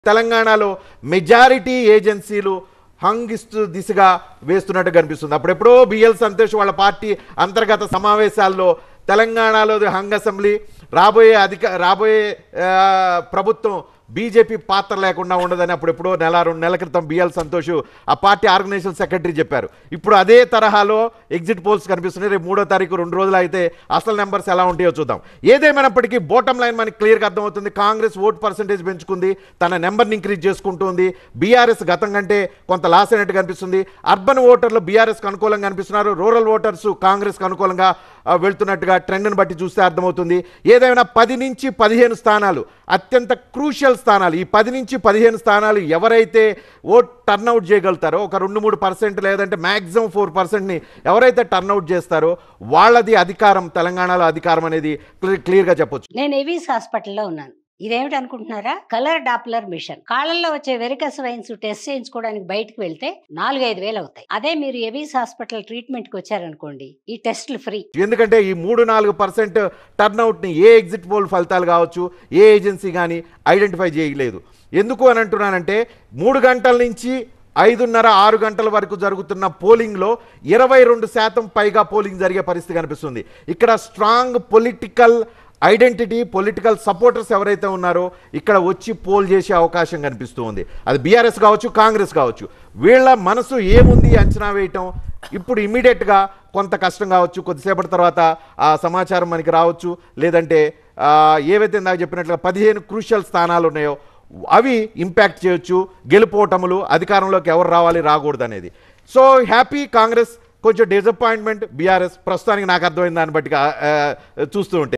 తెలంగాణలో మెజారిటీ ఏజెన్సీలు హంగిస్తూ దిశగా వేస్తున్నట్టు కనిపిస్తుంది అప్పుడెప్పుడో బిఎల్ సంతోష్ వాళ్ళ పార్టీ అంతర్గత సమావేశాల్లో తెలంగాణలో హంగ్ అసెంబ్లీ రాబోయే అధిక రాబోయే ఆ, ప్రభుత్వం బీజేపీ పాత్ర లేకుండా ఉండదని అప్పుడెప్పుడో నెల రెండు నెలల క్రితం బిఎల్ సంతోష్ ఆ పార్టీ ఆర్గనైజేషన్ సెక్రటరీ చెప్పారు ఇప్పుడు అదే తరహాలో ఎగ్జిట్ పోల్స్ కనిపిస్తున్నాయి రేపు మూడో తారీఖు రెండు రోజులు అయితే అసలు నెంబర్స్ ఎలా ఉంటాయో చూద్దాం ఏదేమైనప్పటికీ బోటం లైన్ మనకి క్లియర్గా అర్థమవుతుంది కాంగ్రెస్ ఓట్ పర్సంటేజ్ పెంచుకుంది తన నెంబర్ని ఇంక్రీజ్ చేసుకుంటుంది బీఆర్ఎస్ గతం కంటే కొంత లాస్ అయినట్టు కనిపిస్తుంది అర్బన్ ఓటర్లు బీఆర్ఎస్కి అనుకూలంగా కనిపిస్తున్నారు రూరల్ ఓటర్స్ కాంగ్రెస్కి అనుకూలంగా ఆ, వెళ్తున్నట్టుగా ట్రెండ్ని బట్టి చూస్తే అర్థమవుతుంది ఏదైనా పది నుంచి పదిహేను స్థానాలు అత్యంత క్రూషియల్ స్థానాలు ఈ పది నుంచి పదిహేను స్థానాలు ఎవరైతే ఓట్ టర్న్అవుట్ చేయగలుగుతారో ఒక రెండు మూడు పర్సెంట్ లేదంటే మ్యాక్సిమం ఫోర్ పర్సెంట్ని ఎవరైతే టర్న్అవుట్ చేస్తారో వాళ్ళది అధికారం తెలంగాణలో అధికారం అనేది క్లి- క్లియర్గా చెప్పొచ్చు నేను ఎవిస్ హాస్పిటల్లో ఉన్నాను ఇదేమిటి అనుకుంటున్నారా కలర్ డాప్లర్ మిషన్ కాళ్ళల్లో వచ్చే వెరికస్ వైన్స్ టెస్ట్ చేయించుకోవడానికి బయటకు వెళ్తే నాలుగైదు వేలు అవుతాయి అదే మీరు ఎవిస్ హాస్పిటల్ ట్రీట్మెంట్ కి వచ్చారనుకోండి ఈ టెస్ట్లు ఫ్రీ ఎందుకంటే ఈ మూడు నాలుగు పర్సెంట్ టర్న్అవుట్ని ఏ ఎగ్జిట్ పోల్ ఫలితాలు కావచ్చు ఏ ఏజెన్సీ కానీ ఐడెంటిఫై చేయలేదు ఎందుకు అని అంటున్నానంటే మూడు గంటల నుంచి ఐదున్నర ఆరు గంటల వరకు జరుగుతున్న పోలింగ్లో ఇరవై రెండు శాతం పైగా పోలింగ్ జరిగే పరిస్థితి కనిపిస్తుంది ఇక్కడ strong political identity political supporters ఎవరైతే ఉన్నారో ఇక్కడ వచ్చి పోల్ చేసే అవకాశం కనిపిస్తూ ఉంది అది బీఆర్ఎస్ కావచ్చు కాంగ్రెస్ కావచ్చు వీళ్ళ మనసు ఏముంది అంచనా వేయటం ఇప్పుడు ఇమీడియట్గా కొంత కష్టం కావచ్చు కొద్దిసేపటి తర్వాత ఆ సమాచారం మనకి రావచ్చు లేదంటే ఆ, ఏవైతే ఇందాక చెప్పినట్లుగా పదిహేను క్రూషియల్ స్థానాలు ఉన్నాయో అవి ఇంపాక్ట్ చేయొచ్చు గెలుపోటములు అధికారంలోకి ఎవరు రావాలి రాకూడదు అనేది సో హ్యాపీ కాంగ్రెస్ కొంచెం డిసప్పాయింట్మెంట్ బీఆర్ఎస్ ప్రస్తుతానికి నాకు అర్థమైంది దాన్ని బట్టి ఆ, ఆ, చూస్తూ ఉంటే